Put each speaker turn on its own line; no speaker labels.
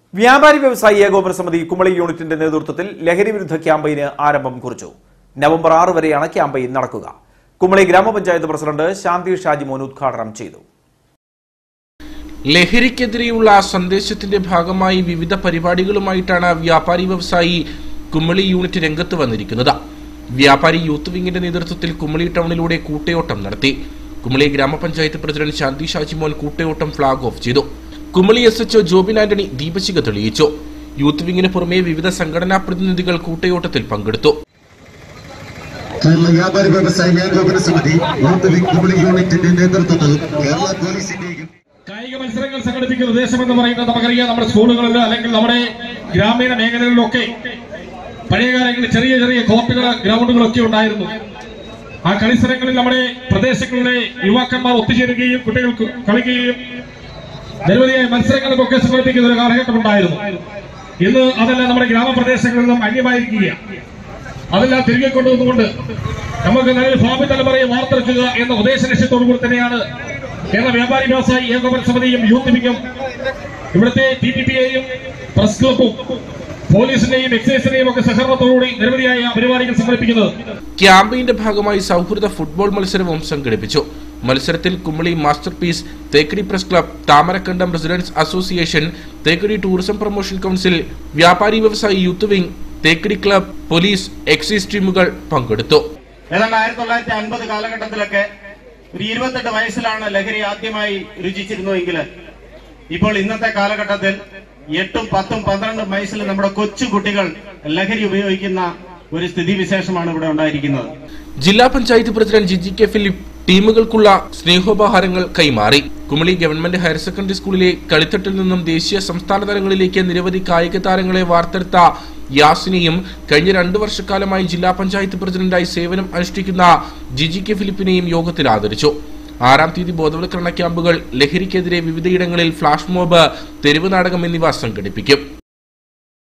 വ്യാപാരി വ്യവസായി ഏകോപന സമിതി കുമളി യൂണിറ്റിന്റെ നേതൃത്വത്തിൽ ലഹരി വിരുദ്ധ ക്യാമ്പയിന് ആരംഭം കുറിച്ചു നവംബർ ആറ് വരെയാണ് ക്യാമ്പയിൻ നടക്കുക കുമളി ഗ്രാമപഞ്ചായത്ത് പ്രസിഡന്റ് ശാന്തി ഷാജിമോൻ ഉദ്ഘാടനം ചെയ്തു
ലഹരിക്കെതിരെയുള്ള സന്ദേശത്തിന്റെ ഭാഗമായി വിവിധ പരിപാടികളുമായിട്ടാണ് വ്യാപാരി വ്യവസായി കുമളി യൂണിറ്റ് രംഗത്ത് വന്നിരിക്കുന്നത് വ്യാപാരി യൂത്ത് വിങ്ങിന്റെ നേതൃത്വത്തിൽ കുമളി ടൗണിലൂടെ കൂട്ടയോട്ടം നടത്തി കുമളി ഗ്രാമപഞ്ചായത്ത് പ്രസിഡന്റ് ശാന്തി ഷാജിമോൻ കൂട്ടയോട്ടം ഫ്ളാഗ് ഓഫ് ചെയ്തു Kumily S H O Jobin Antony ദീപശിഖ തെളിയിച്ചു യൂത്ത് വിങ്ങിന് പുറമെ വിവിധ സംഘടനാ പ്രതിനിധികൾ കൂട്ടയോട്ടത്തിൽ പങ്കെടുത്തു
കേരള വ്യാപാരി വ്യവസായ ഏകോപന സമിതി യൂത്ത് വിംഗ് കുമളി യൂണിറ്റിന്റെ നേതൃത്വത്തിൽ കേരള പോലീസിന്റെയും
കായിക മത്സരങ്ങൾ സംഘടിപ്പിക്കുന്ന ഉദ്ദേശം എന്ന് പറയുന്നത് നമുക്കറിയാം നമ്മുടെ സ്കൂളുകളിൽ അല്ലെങ്കിൽ നമ്മുടെ ഗ്രാമീണ മേഖലകളിലൊക്കെ പഴയ കാലങ്ങളിൽ ചെറിയ ചെറിയ കോർട്ടുകൾ ഗ്രൗണ്ടുകളൊക്കെ ഉണ്ടായിരുന്നു ആ കളിസ്ഥലങ്ങളിൽ നമ്മുടെ പ്രദേശങ്ങളിലെ യുവാക്കന്മാർ ഒത്തുചേരുകയും കുട്ടികൾക്ക് കളിക്കുകയും നിരവധിയായ മത്സരങ്ങൾക്കൊക്കെ സംഘടിപ്പിക്കുന്ന ഒരു കാലഘട്ടം ഉണ്ടായിരുന്നു ഇന്ന് അതെല്ലാം നമ്മുടെ ഗ്രാമപ്രദേശങ്ങളിൽ നിന്നും അന്യമായിരിക്കുകയാണ് അതെല്ലാം തിരികെ കൊണ്ടുവന്നുകൊണ്ട് നമുക്ക് നല്ലൊരു ഭാവി തലമുറയെ വാർത്തെടുക്കുക എന്ന ഉദ്ദേശ ലക്ഷ്യത്തോടു കൂടി തന്നെയാണ് കേരള വ്യാപാരി വ്യവസായി ഏകോപന സമിതിയും യൂത്ത് വിങ്ങും ഇവിടുത്തെ ടി ടി പിയെയും പ്രസ് ക്ലബും പോലീസിന്റെയും എക്സൈസിന്റെയും ഒക്കെ സഹകരണത്തോടുകൂടി നിരവധിയായ പരിപാടികൾ സംഘടിപ്പിക്കുന്നത്
ക്യാമ്പയിന്റെ ഭാഗമായി സൗഹൃദ ഫുട്ബോൾ മത്സരവും സംഘടിപ്പിച്ചു മത്സരത്തിൽ Kumily masterpiece Thekkady press club Thamarakandam residence association Thekkady tourism promotion council വ്യാപാരി വ്യവസായി youth wing Thekkady club police excise ടീമുകൾ പങ്കെടുത്തു
ഏതാണ്ട് ആയിരത്തി തൊള്ളായിരത്തി അൻപത് കാലഘട്ടത്തിലൊക്കെ ഒരു ഇരുപത്തെട്ട് വയസ്സിലാണ് ലഹരി ആദ്യമായി രുചിച്ചിരുന്നുവെങ്കിൽ ഇപ്പോൾ ഇന്നത്തെ കാലഘട്ടത്തിൽ എട്ടും പത്തും പന്ത്രണ്ടും വയസ്സിൽ നമ്മുടെ കൊച്ചു കുട്ടികൾ ലഹരി ഉപയോഗിക്കുന്ന ഒരു സ്ഥിതിവിശേഷമാണ് ഇവിടെ ഉണ്ടായിരിക്കുന്നത്
ജില്ലാ panchayat president Giji K Philip ടീമുകൾക്കുള്ള സ്നേഹോപഹാരങ്ങൾ കൈമാറി കുമളി ഗവൺമെന്റ് ഹയർ സെക്കൻഡറി സ്കൂളിലെ കളിത്തട്ടിൽ നിന്നും ദേശീയ സംസ്ഥാന തലങ്ങളിലേക്ക് നിരവധി കായിക താരങ്ങളെ വാർത്തെടുത്ത യാസിനെയും കഴിഞ്ഞ രണ്ടു വർഷക്കാലമായി ജില്ലാ പഞ്ചായത്ത് പ്രസിഡന്റായി സേവനം അനുഷ്ഠിക്കുന്ന ജിജി കെ ഫിലിപ്പിനെയും യോഗത്തിൽ ആദരിച്ചു ആറാം തീയതി ബോധവൽക്കരണ ക്യാമ്പുകൾ ലഹരിക്കെതിരെ വിവിധയിടങ്ങളിൽ ഫ്ലാഷ് മോബ് തെരുവ് നാടകം എന്നിവ സംഘടിപ്പിക്കും